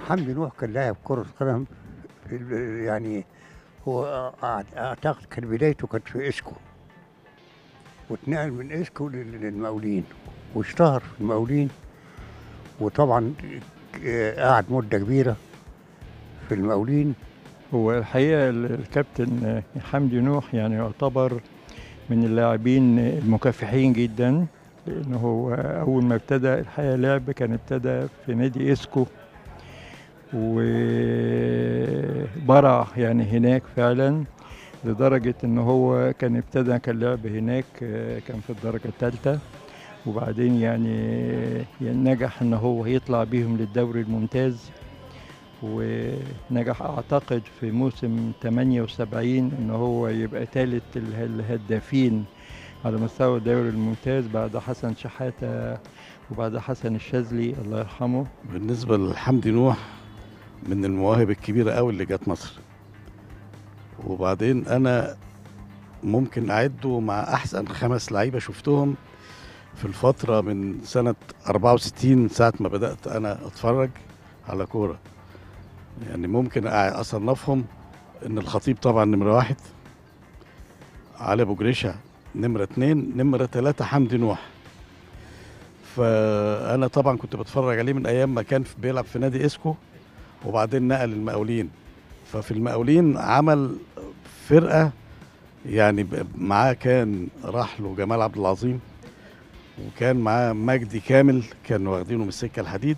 حمدي نوح كان لاعب كرة قدم ال- يعني هو أع- أعتقد كان بدايته كانت في إسكو واتنقل من إسكو لل- للمقاولين واشتهر في المقاولين وطبعا آه، قعد مدة كبيرة في المقاولين هو الحقيقة ال- الكابتن حمدي نوح يعني يعتبر من اللاعبين المكافحين جدا لأنه هو أول ما ابتدى الحقيقة لعب كان ابتدى في نادي إسكو وبرع يعني هناك فعلا لدرجة إن هو كان ابتدى كان لعب هناك آه، كان في الدرجة الثالثة وبعدين يعني نجح إن هو يطلع بيهم للدوري الممتاز ونجح اعتقد في موسم 78 ان هو يبقى ثالث اله- الهدافين على مستوى الدوري الممتاز بعد حسن شحاته وبعد حسن الشاذلي الله يرحمه بالنسبة لحمدي نوح من المواهب الكبيرة قوي اللي جت مصر وبعدين أنا ممكن أعده مع أحسن خمس لعيبة شفتهم في الفترة من سنة 64 ساعة ما بدأت أنا أتفرج على كورة يعني ممكن أع- أصنفهم إن الخطيب طبعا نمرة واحد علي أبو جريشة نمرة اتنين نمرة تلاتة حمدي نوح فانا طبعا كنت بتفرج عليه من ايام ما كان في- بيلعب في نادي اسكو وبعدين نقل المقاولين ففي المقاولين عمل فرقه يعني ب- معاه كان راح له جمال عبد العظيم وكان معاه مجدي كامل كانوا واخدينه من السكه الحديد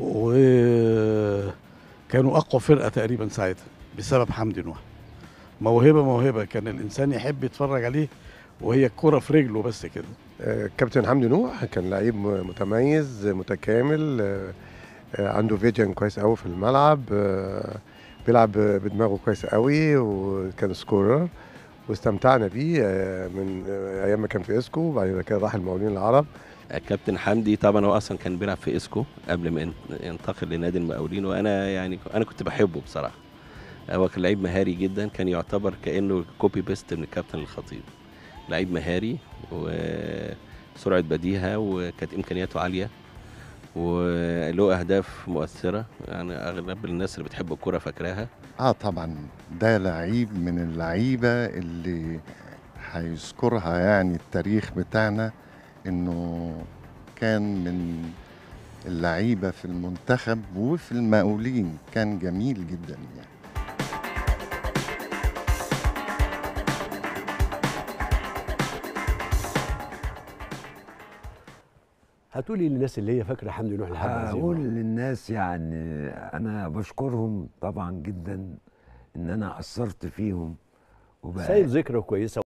وكانوا اقوى فرقه تقريبا ساعتها بسبب حمدي نوح موهبه موهبه كان الانسان يحب يتفرج عليه وهي الكره في رجله بس كده آه، كابتن حمدي نوح كان لعيب م- متميز متكامل آه، آه، عنده فيجن كويس قوي في الملعب آه، بيلعب بدماغه كويس قوي وكان سكورر واستمتعنا بيه آه، من آه، ايام ما كان في اسكو وبعد كده راح المقاولين العرب كابتن حمدي طبعا هو اصلا كان بيلعب في اسكو قبل ما ين- ينتقل لنادي المقاولين وانا يعني انا كنت بحبه بصراحه هو كان لعيب مهاري جدا كان يعتبر كانه كوبي بيست من الكابتن الخطيب لعيب مهاري وسرعه بديهه وكانت امكانياته عاليه وله اهداف مؤثره يعني اغلب الناس اللي بتحب الكوره فاكراها اه طبعا ده لعيب من اللعيبه اللي هيذكرها يعني التاريخ بتاعنا انه كان من اللعيبه في المنتخب وفي المقاولين كان جميل جدا يعني هتقولي للناس اللي هي فاكره حمدي نوح لحد هذه هقول اللحظة. للناس يعني انا بشكرهم طبعا جدا ان انا اثرت فيهم وبقى سايب ذكرى كويسه